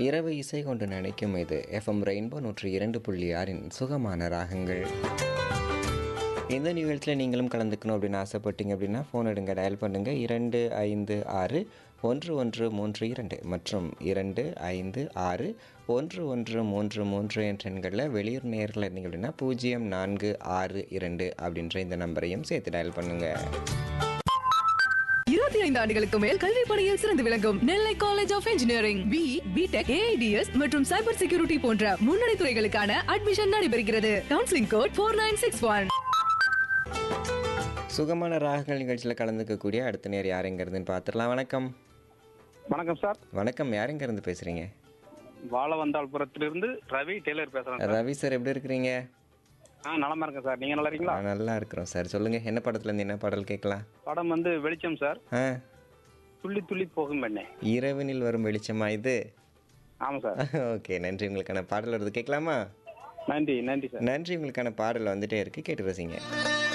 இரவு இசை கொண்டு நினைக்கும் இது எஃப்எம் ரெயின்போ நூற்றி இரண்டு புள்ளி ஆறின் சுகமான ராகங்கள் இந்த நிகழ்ச்சியில் நீங்களும் கலந்துக்கணும் அப்படின்னு ஆசைப்பட்டீங்க அப்படின்னா ஃபோன் எடுங்க டயல் பண்ணுங்கள் இரண்டு ஐந்து ஆறு ஒன்று ஒன்று மூன்று இரண்டு மற்றும் இரண்டு ஐந்து ஆறு ஒன்று ஒன்று மூன்று மூன்று என்ற எண்களில் வெளியூர் நேரில் இருந்தீங்க அப்படின்னா பூஜ்ஜியம் நான்கு ஆறு இரண்டு அப்படின்ற இந்த நம்பரையும் சேர்த்து டயல் பண்ணுங்கள் இருபத்தி ஐந்து ஆண்டுகளுக்கு மேல் கல்வி பணியில் சிறந்து விளங்கும் Nellai college of engineering B BTech AIDS மற்றும் சைபர் செக்யூரிட்டி போன்ற முன்னணி துறைகளுக்கான அட்மிஷன் நடைபெறுகிறது counselling code four nine six one சுகமான ராகங்கள் நிகழ்ச்சியில் கலந்துக்கக்கூடிய அடுத்த நேர் யார் எங்க இருந்துன்னு பார்த்துடலாம் வணக்கம் வணக்கம் சார் வணக்கம் யார் எங்க இருந்து பேசுகிறீங்க வாழவந்தாள்புரத்திலிருந்து ரவி டெய்லர் பேசுறேன் சார் ரவி சார் எப்படி இருக்கிறீங்க ஆ நலமா இருக்கேன் சார் நீங்க நல்லா இருக்கீங்களா ஆ, நல்லா இருக்கிறோம் சார் சொல்லுங்கள் என்ன படத்துலேருந்து என்ன பாடல் கேட்கலாம் படம் வந்து வெளிச்சம் சார் ஆ துள்ளி துள்ளி போகும் பெண்ணே இரவினில் வரும் வெளிச்சமா இது ஆமா சார் ஓகே நன்றி உங்களுக்கான பாடல் வருது கேட்கலாமா நன்றி நன்றி சார் நன்றி உங்களுக்கான பாடல் வந்துட்டே இருக்கு கேட்டு ரசிங்க